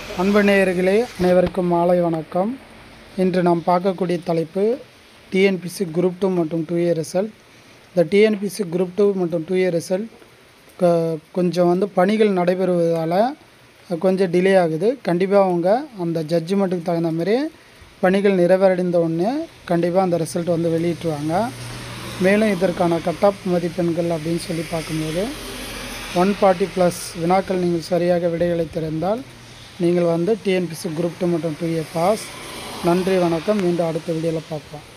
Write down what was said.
அன்பு நேயர்களே அனைவருக்கும் மாலை வணக்கம் இன்று நாம் பார்க்கக்கூடிய தலைப்பு டிஎன்பிசி குரூப் டூ மற்றும் டூ இயர் ரிசல்ட் இந்த டிஎன்பிசி குரூப் டூ மற்றும் டூ இயர் ரிசல்ட் கொஞ்சம் வந்து பணிகள் நடைபெறுவதால் கொஞ்சம் டிலே ஆகுது கண்டிப்பாக அவங்க அந்த ஜட்ஜ்மெண்ட்டுக்கு தகுந்த மாதிரி பணிகள் நிறைவடைந்த உடனே கண்டிப்பாக அந்த ரிசல்ட் வந்து வெளியிட்டுருவாங்க மேலும் இதற்கான கட் ஆஃப் மதிப்பெண்கள் அப்படின்னு சொல்லி பார்க்கும்போது ஒன் ஃபார்ட்டி ப்ளஸ் வினாக்கள் நீங்கள் சரியாக விடைகளை தெரிந்தால் நீங்கள் வந்து டிஎன்பிசி குரூப் டூ மற்றும் டூ ஏ பாஸ் நன்றி வணக்கம் மீண்டும் அடுத்த வீடியோவில் பார்ப்போம்